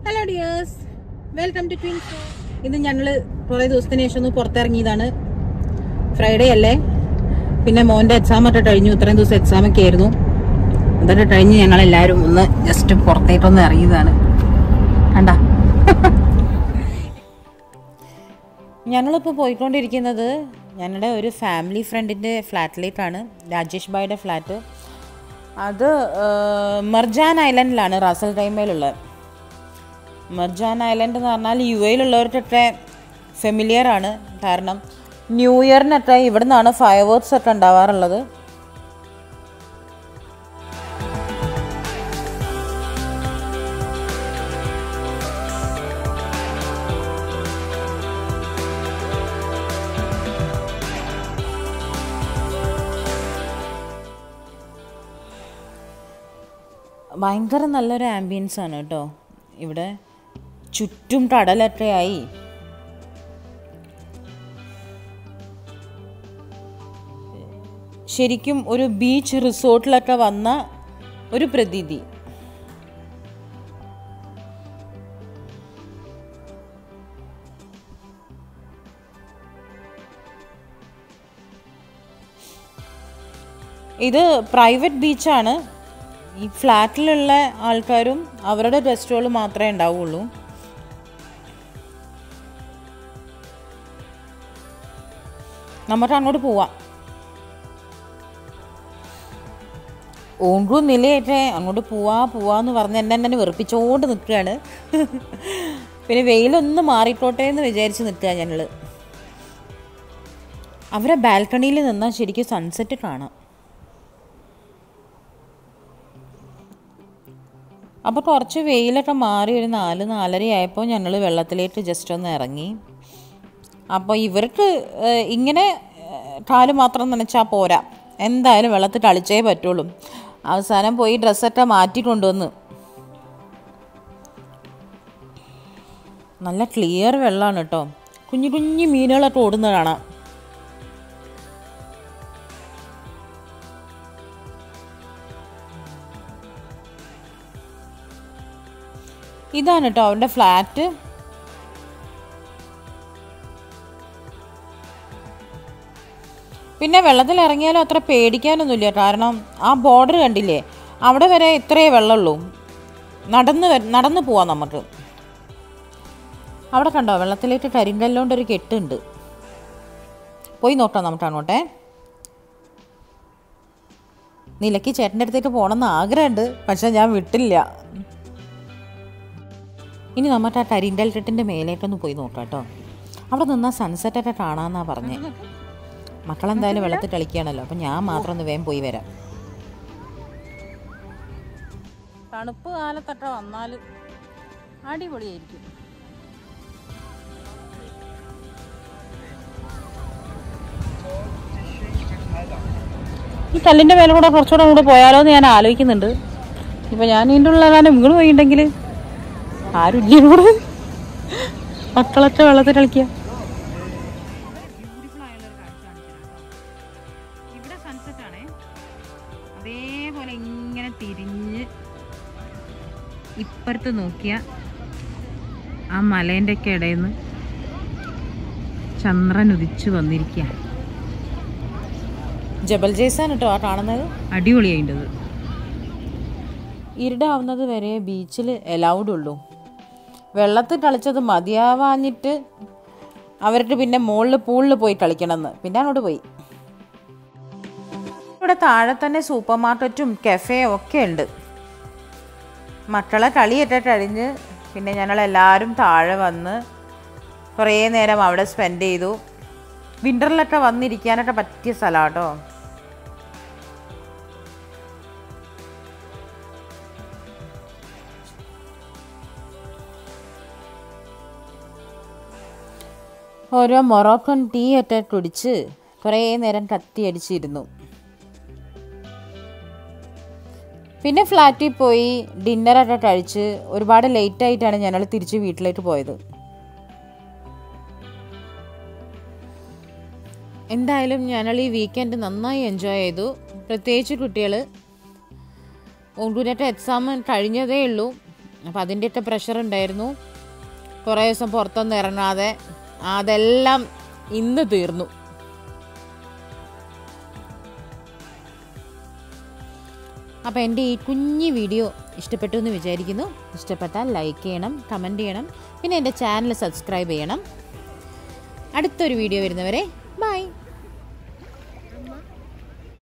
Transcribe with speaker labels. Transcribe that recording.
Speaker 1: hello dears welcome to twins ഇന്ന് ഞങ്ങൾ കുറേ ദിവസത്തിന് ശേഷം ഒന്ന് പുറത്തിറങ്ങിയതാണ് ഫ്രൈഡേ അല്ലേ പിന്നെ മോന്റെ എക്സാം ഒക്കെ കഴിഞ്ഞു ഇത്രയും ദിവസം എക്സാം ഒക്കെ ആയിരുന്നു അതൊക്കെ കഴിഞ്ഞ് ഞങ്ങൾ എല്ലാവരും ഒന്ന് ജസ്റ്റ് പുറത്തേക്കൊന്ന് ഇറങ്ങിയതാണ് കണ്ട ഞങ്ങളിപ്പോൾ പോയിക്കൊണ്ടിരിക്കുന്നത് ഞങ്ങളുടെ ഒരു ഫാമിലി ഫ്രണ്ടിൻ്റെ ഫ്ലാറ്റിലേക്കാണ് രാജേഷ് ഭായിയുടെ ഫ്ലാറ്റ് അത് ആ, മർജാൻ ഐലൻഡിലാണ് റാസൽ ടൈമയിലുള്ളത് മർജാൻ ഐലൻഡ് എന്ന് പറഞ്ഞാൽ യു എയിലുള്ളവർക്കൊക്കെ ഫെമിലിയർ ആണ് കാരണം ന്യൂ ഇയറിനൊക്കെ ഇവിടെ നിന്നാണ് ഫയർ വർക്ക്സ് ഒക്കെ ഉണ്ടാവാറുള്ളത് ഭയങ്കര നല്ലൊരു ആംബിയൻസ് ആണ് കേട്ടോ ഇവിടെ ചുറ്റും കടലൊക്കെയായി ശരിക്കും ഒരു ബീച്ച് റിസോർട്ടിലൊക്കെ വന്ന ഒരു പ്രതീതി ഇത് പ്രൈവറ്റ് ബീച്ചാണ് ഈ ഫ്ലാറ്റിലുള്ള ആൾക്കാരും അവരുടെ ഗസ്റ്റുകൾ മാത്രമേ ഉണ്ടാവുള്ളൂ നമുക്ക് അങ്ങോട്ട് പോവാം ഓൺറു നിലയേറ്റേ അങ്ങോട്ട് പോവാ പോവാന്ന് പറഞ്ഞ് എന്നെ എന്നെ വെറുപ്പിച്ചുകൊണ്ട് നിൽക്കുകയാണ് പിന്നെ വെയിലൊന്ന് മാറിക്കോട്ടെ എന്ന് വിചാരിച്ച് നിൽക്കുക ഞങ്ങൾ അവരെ ബാൽക്കണിയിൽ നിന്നാൽ ശരിക്കും സൺസെറ്റ് കാണാം അപ്പോൾ കുറച്ച് വെയിലൊക്കെ മാറി ഒരു നാല് നാലര ആയപ്പോൾ ഞങ്ങൾ വെള്ളത്തിലേക്ക് ജസ്റ്റ് ഒന്ന് ഇറങ്ങി അപ്പോൾ ഇവർക്ക് ഏഹ്, ഇങ്ങനെ ഏഹ്, കാല് മാത്രം നനച്ചാൽ പോരാ എന്തായാലും വെള്ളത്തിൽ കളിച്ചേ പറ്റുള്ളൂ അവസാനം പോയി ഡ്രസ്സൊക്കെ മാറ്റി കൊണ്ടുവന്ന് നല്ല ക്ലിയർ വെള്ളമാണ് കേട്ടോ കുഞ്ഞു കുഞ്ഞു മീനുകളൊക്കെ ഓടുന്നത് കാണാം ഇതാണ് കേട്ടോ അവരുടെ ഫ്ലാറ്റ് പിന്നെ വെള്ളത്തിൽ ഇറങ്ങിയാലും അത്ര പേടിക്കാനൊന്നുമില്ല കാരണം ആ ബോർഡർ കണ്ടില്ലേ അവിടെ വരെ ഇത്രയേ വെള്ളമുള്ളൂ നടന്ന് വര- നടന്ന് പോവാം നമുക്ക് അവിടെ കണ്ടോ വെള്ളത്തിലേക്ക് കരിങ്കല്ലോണ്ട് ഒരു കെട്ടുണ്ട് പോയി നോക്കാം നമുക്ക് അങ്ങോട്ടെ നിലയ്ക്ക് ചേട്ടൻ്റെ അടുത്തേക്ക് പോകണമെന്ന് ആഗ്രഹമുണ്ട് പക്ഷെ ഞാൻ വിട്ടില്ല ഇനി നമുക്ക് ആ കരിങ്കൽ കെട്ടിൻ്റെ മേലേക്കൊന്ന് പോയി നോക്കാം കേട്ടോ അവിടെ നിന്നാൽ സൺസെറ്റൊക്കെ കാണാമെന്നാണ് പറഞ്ഞേ മക്കളെന്തായാലും വെള്ളത്തിൽ കളിക്കുകയാണല്ലോ അപ്പം ഞാൻ മാത്രം ഒന്ന് വേഗം പോയി വരാം തണുപ്പ് കാലത്തൊക്കെ വന്നാൽ അടിപൊളിയായിരിക്കും ഈ കല്ലിൻ്റെ മേലെ കൂടെ കുറച്ചുകൂടെ കൂടെ പോയാലോ എന്ന് ഞാൻ ആലോചിക്കുന്നുണ്ട് ഇപ്പം ഞാൻ ഇതിൻ്റെ ഉള്ളതാണ് ഇങ്ങോട്ട് പോയിട്ടുണ്ടെങ്കിൽ ആരും ഇല്ല ഇവിടെ മക്കളൊക്കെ വെള്ളത്തിൽ കളിക്കുക ഇവിടെ സൺസെറ്റ് ആണേ അതേപോലെ ഇങ്ങനെ തിരിഞ്ഞ് ഇപ്പുറത്ത് നോക്കിയ ആ മലേൻ്റെ ഒക്കെ ഇടയിൽ നിന്ന് ചന്ദ്രൻ ഉദിച്ചു വന്നിരിക്കുക ജബൽ ജയ്സാൻ കേട്ടോ ആ കാണുന്നത് അടിപൊളിയായിട്ടത് ഇരുടാവുന്നത് വരെ ബീച്ചിൽ എലൗഡ് ഉള്ളൂ വെള്ളത്തിൽ കളിച്ചത് മതിയാവാഞ്ഞിട്ട് അവർക്ക് പിന്നെ മുകളിൽ പൂളിൽ പോയി കളിക്കണമെന്ന് പിന്നെ അങ്ങോട്ട് പോയി ഇവിടെ താഴെ തന്നെ സൂപ്പർ മാർക്കറ്റും കഫേയും ഒക്കെ ഉണ്ട് മക്കളെ കളിയൊക്കെ കഴിഞ്ഞ് പിന്നെ ഞങ്ങളെല്ലാവരും താഴെ വന്ന് കുറേ നേരം അവിടെ സ്പെൻഡ് ചെയ്തു വിൻ്ററിലൊക്കെ വന്നിരിക്കാനൊക്കെ പറ്റിയ സ്ഥലമാണ് കേട്ടോ ഓരോ മൊറോക്കൻ ടീ ഒക്കെ കുടിച്ച് കുറേ നേരം കത്തിയടിച്ചിരുന്നു പിന്നെ ഫ്ലാറ്റിൽ പോയി ഡിന്നറൊക്കെ കഴിച്ച് ഒരുപാട് ലേറ്റ് ആയിട്ടാണ് ഞങ്ങൾ തിരിച്ച് വീട്ടിലേക്ക് പോയത് എന്തായാലും ഞങ്ങൾ ഈ വീക്കെൻഡ് നന്നായി എൻജോയ് ചെയ്തു പ്രത്യേകിച്ച് കുട്ടികൾ ഒങ്കുരത്തെ എക്സാം കഴിഞ്ഞതേ ഉള്ളൂ അപ്പോൾ അതിൻ്റെയൊക്കെ പ്രഷർ ഉണ്ടായിരുന്നു കുറേ ദിവസം പുറത്തൊന്നും ഇറങ്ങാതെ അതെല്ലാം ഇന്ന് തീർന്നു അപ്പോൾ എൻ്റെ ഈ കുഞ്ഞു വീഡിയോ ഇഷ്ടപ്പെട്ടു എന്ന് വിചാരിക്കുന്നു ഇഷ്ടപ്പെട്ടാൽ ലൈക്ക് ചെയ്യണം കമൻറ്റ് ചെയ്യണം പിന്നെ എൻ്റെ ചാനൽ സബ്സ്ക്രൈബ് ചെയ്യണം അടുത്തൊരു വീഡിയോ വരുന്നവരെ ബൈ